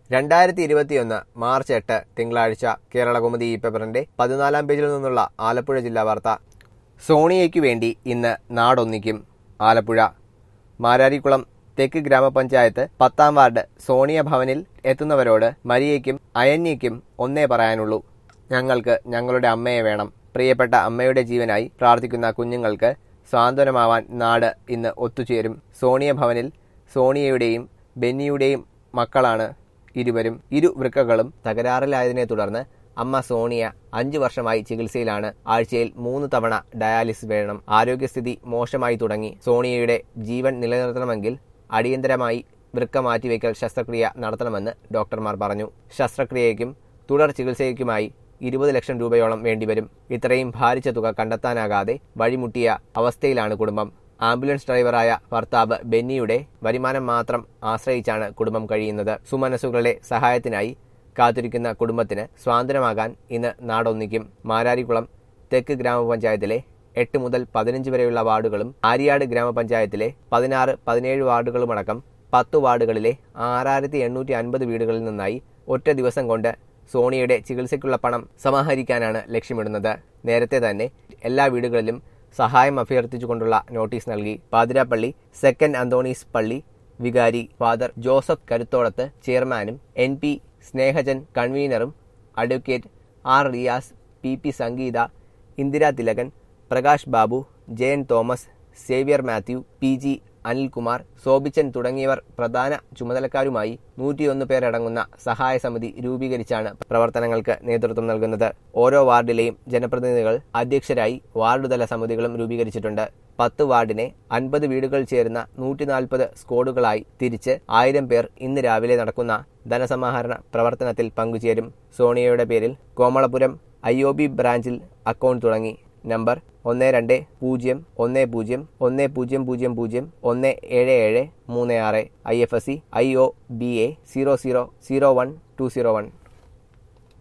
രണ്ടായിരത്തി ഇരുപത്തിയൊന്ന് മാർച്ച് എട്ട് തിങ്കളാഴ്ച കേരളകൗമുദി ഈ പേപ്പറിന്റെ പതിനാലാം പേജിൽ നിന്നുള്ള ആലപ്പുഴ ജില്ലാ വാർത്ത സോണിയയ്ക്കു വേണ്ടി ഇന്ന് നാടൊന്നിക്കും ആലപ്പുഴ മാരാരിക്കുളം തെക്ക് ഗ്രാമപഞ്ചായത്ത് പത്താം വാർഡ് സോണിയ ഭവനിൽ എത്തുന്നവരോട് മരിയയ്ക്കും അയന്യയ്ക്കും ഒന്നേ പറയാനുള്ളൂ ഞങ്ങൾക്ക് ഞങ്ങളുടെ അമ്മയെ വേണം പ്രിയപ്പെട്ട അമ്മയുടെ ജീവനായി പ്രാർത്ഥിക്കുന്ന കുഞ്ഞുങ്ങൾക്ക് സാന്ത്വനമാവാൻ നാട് ഇന്ന് ഒത്തുചേരും സോണിയ ഭവനിൽ സോണിയയുടെയും ബെന്നിയുടെയും മക്കളാണ് ഇരുവരും ഇരു വൃക്കകളും തകരാറിലായതിനെ തുടർന്ന് അമ്മ സോണിയ അഞ്ചു വർഷമായി ചികിത്സയിലാണ് ആഴ്ചയിൽ മൂന്ന് തവണ ഡയാലിസിസ് വേണം ആരോഗ്യസ്ഥിതി മോശമായി തുടങ്ങി സോണിയയുടെ ജീവൻ നിലനിർത്തണമെങ്കിൽ അടിയന്തരമായി വൃക്ക മാറ്റിവെക്കൽ ശസ്ത്രക്രിയ നടത്തണമെന്ന് ഡോക്ടർമാർ പറഞ്ഞു ശസ്ത്രക്രിയയ്ക്കും തുടർ ചികിത്സയ്ക്കുമായി ഇരുപത് ലക്ഷം രൂപയോളം വേണ്ടിവരും ഇത്രയും ഭാരിച്ച തുക കണ്ടെത്താനാകാതെ വഴിമുട്ടിയ അവസ്ഥയിലാണ് കുടുംബം ആംബുലൻസ് ഡ്രൈവറായ ഭർത്താവ് ബെന്നിയുടെ വരുമാനം മാത്രം ആശ്രയിച്ചാണ് കുടുംബം കഴിയുന്നത് സുമനസ്സുകളുടെ സഹായത്തിനായി കാത്തിരിക്കുന്ന കുടുംബത്തിന് സ്വാതന്ത്ര്യമാകാൻ ഇന്ന് നാടൊന്നിക്കും മാരാരിക്കുളം തെക്ക് ഗ്രാമപഞ്ചായത്തിലെ എട്ട് മുതൽ പതിനഞ്ച് വരെയുള്ള വാർഡുകളും ആര്യാട് ഗ്രാമപഞ്ചായത്തിലെ പതിനാറ് പതിനേഴ് വാർഡുകളുമടക്കം പത്ത് വാർഡുകളിലെ ആറായിരത്തി എണ്ണൂറ്റി അൻപത് വീടുകളിൽ നിന്നായി ഒറ്റ ദിവസം കൊണ്ട് സോണിയയുടെ ചികിത്സയ്ക്കുള്ള പണം സമാഹരിക്കാനാണ് ലക്ഷ്യമിടുന്നത് നേരത്തെ തന്നെ എല്ലാ വീടുകളിലും സഹായം അഭ്യർത്ഥിച്ചുകൊണ്ടുള്ള നോട്ടീസ് നൽകി പാതിരാപ്പള്ളി സെക്കൻഡ് അന്തോണീസ് പള്ളി വികാരി ഫാദർ ജോസഫ് കരുത്തോടത്ത് ചെയർമാനും എൻ പി സ്നേഹജൻ കൺവീനറും advocate R Riyas P P Sangeetha Indira Thilakan Prakash Babu Jayan Thomas Xavier Mathew P G Anilkumar Sobichan തുടങ്ങിയവർ പ്രധാന ചുമതലക്കാരുമായി നൂറ്റിയൊന്ന് പേരടങ്ങുന്ന സഹായ സമിതി രൂപീകരിച്ചാണ് പ്രവർത്തനങ്ങൾക്ക് നേതൃത്വം നൽകുന്നത് ഓരോ വാർഡിലെയും ജനപ്രതിനിധികൾ അധ്യക്ഷരായി വാർഡുതല സമിതികളും രൂപീകരിച്ചിട്ടുണ്ട് പത്ത് വാർഡിനെ അൻപത് വീടുകൾ ചേരുന്ന നൂറ്റി നാൽപ്പത് സ്ക്വാഡുകളായി തിരിച്ച് ആയിരം പേർ ഇന്ന് രാവിലെ നടക്കുന്ന ധനസമാഹരണ പ്രവർത്തനത്തിൽ പങ്കുചേരും സോണിയയുടെ പേരിൽ കോമളപുരം ഐ ഒ ബി ബ്രാഞ്ചിൽ അക്കൗണ്ട് തുടങ്ങി നമ്പർ ഒന്ന് രണ്ട് പൂജ്യം ഒന്ന് പൂജ്യം ഒന്ന് പൂജ്യം പൂജ്യം പൂജ്യം ഒന്ന് ഏഴ് ഏഴ് മൂന്ന് ആറ് I F S C I O B A zero zero zero one two zero one